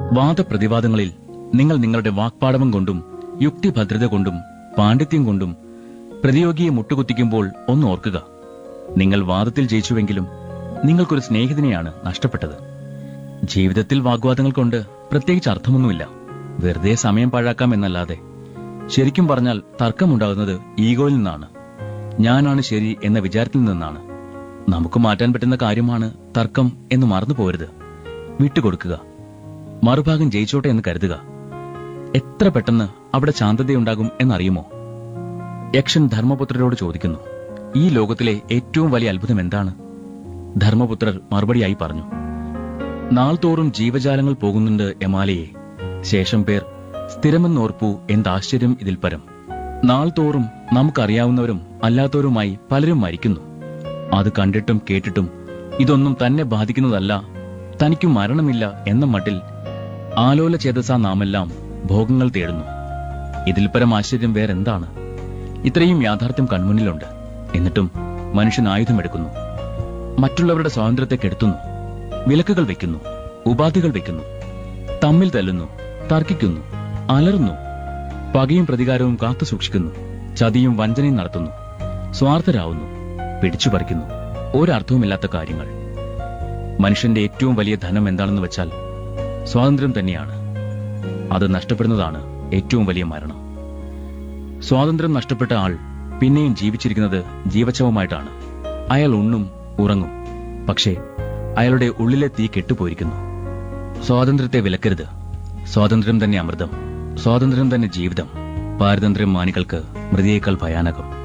വാദപ്രതിവാദങ്ങളിൽ നിങ്ങൾ നിങ്ങളുടെ വാക്പാടവം കൊണ്ടും യുക്തിഭദ്രത കൊണ്ടും പാണ്ഡിത്യം കൊണ്ടും പ്രതിയോഗിയെ മുട്ടുകുത്തിക്കുമ്പോൾ ഒന്ന് ഓർക്കുക നിങ്ങൾ വാദത്തിൽ ജയിച്ചുവെങ്കിലും നിങ്ങൾക്കൊരു സ്നേഹിതനെയാണ് നഷ്ടപ്പെട്ടത് ജീവിതത്തിൽ വാഗ്വാദങ്ങൾ കൊണ്ട് പ്രത്യേകിച്ച് അർത്ഥമൊന്നുമില്ല വെറുതെ സമയം പാഴാക്കാം എന്നല്ലാതെ ശരിക്കും പറഞ്ഞാൽ തർക്കമുണ്ടാകുന്നത് ഈഗോയിൽ നിന്നാണ് ഞാനാണ് ശരി എന്ന വിചാരത്തിൽ നിന്നാണ് നമുക്ക് മാറ്റാൻ പറ്റുന്ന കാര്യമാണ് തർക്കം എന്ന് മറന്നു പോരുത് വിട്ടുകൊടുക്കുക മറുഭാഗം ജയിച്ചോട്ടെ എന്ന് കരുതുക എത്ര പെട്ടെന്ന് അവിടെ ശാന്തതയുണ്ടാകും എന്നറിയുമോ യക്ഷൻ ധർമ്മപുത്രരോട് ചോദിക്കുന്നു ഈ ലോകത്തിലെ ഏറ്റവും വലിയ അത്ഭുതം എന്താണ് ധർമ്മപുത്രർ മറുപടിയായി പറഞ്ഞു നാൾതോറും ജീവജാലങ്ങൾ പോകുന്നുണ്ട് എമാലയെ ശേഷം പേർ സ്ഥിരമെന്നോർപ്പു എന്താശ്ചര്യം ഇതിൽ പരം നാൾതോറും നമുക്കറിയാവുന്നവരും അല്ലാത്തവരുമായി പലരും മരിക്കുന്നു അത് കണ്ടിട്ടും കേട്ടിട്ടും ഇതൊന്നും തന്നെ ബാധിക്കുന്നതല്ല തനിക്ക് മരണമില്ല എന്ന മട്ടിൽ ആലോല ചേതസ നാമെല്ലാം ഭോഗങ്ങൾ തേടുന്നു ഇതിൽ പരം ആശ്ചര്യം വേറെന്താണ് ഇത്രയും യാഥാർത്ഥ്യം കൺമുന്നിലുണ്ട് എന്നിട്ടും മനുഷ്യൻ ആയുധമെടുക്കുന്നു മറ്റുള്ളവരുടെ സ്വാതന്ത്ര്യത്തെ കെടുത്തുന്നു വിലക്കുകൾ വെക്കുന്നു ഉപാധികൾ വെക്കുന്നു തമ്മിൽ തല്ലുന്നു തർക്കിക്കുന്നു അലറുന്നു പകയും പ്രതികാരവും കാത്തു സൂക്ഷിക്കുന്നു ചതിയും വഞ്ചനയും നടത്തുന്നു സ്വാർത്ഥരാവുന്നു പിടിച്ചു പറിക്കുന്നു ഒരർത്ഥവുമില്ലാത്ത കാര്യങ്ങൾ മനുഷ്യന്റെ ഏറ്റവും വലിയ ധനം എന്താണെന്ന് വെച്ചാൽ സ്വാതന്ത്ര്യം തന്നെയാണ് അത് നഷ്ടപ്പെടുന്നതാണ് ഏറ്റവും വലിയ മരണം സ്വാതന്ത്ര്യം നഷ്ടപ്പെട്ട ആൾ പിന്നെയും ജീവിച്ചിരിക്കുന്നത് ജീവച്ഛവമായിട്ടാണ് അയാൾ ഉണ്ണും ഉറങ്ങും പക്ഷേ അയാളുടെ ഉള്ളിലെ തീ കെട്ടുപോയിരിക്കുന്നു സ്വാതന്ത്ര്യത്തെ വിലക്കരുത് സ്വാതന്ത്ര്യം തന്നെ അമൃതം സ്വാതന്ത്ര്യം തന്നെ ജീവിതം പാരതന്ത്ര്യം മാനികൾക്ക് മൃതിയേക്കാൾ ഭയാനകം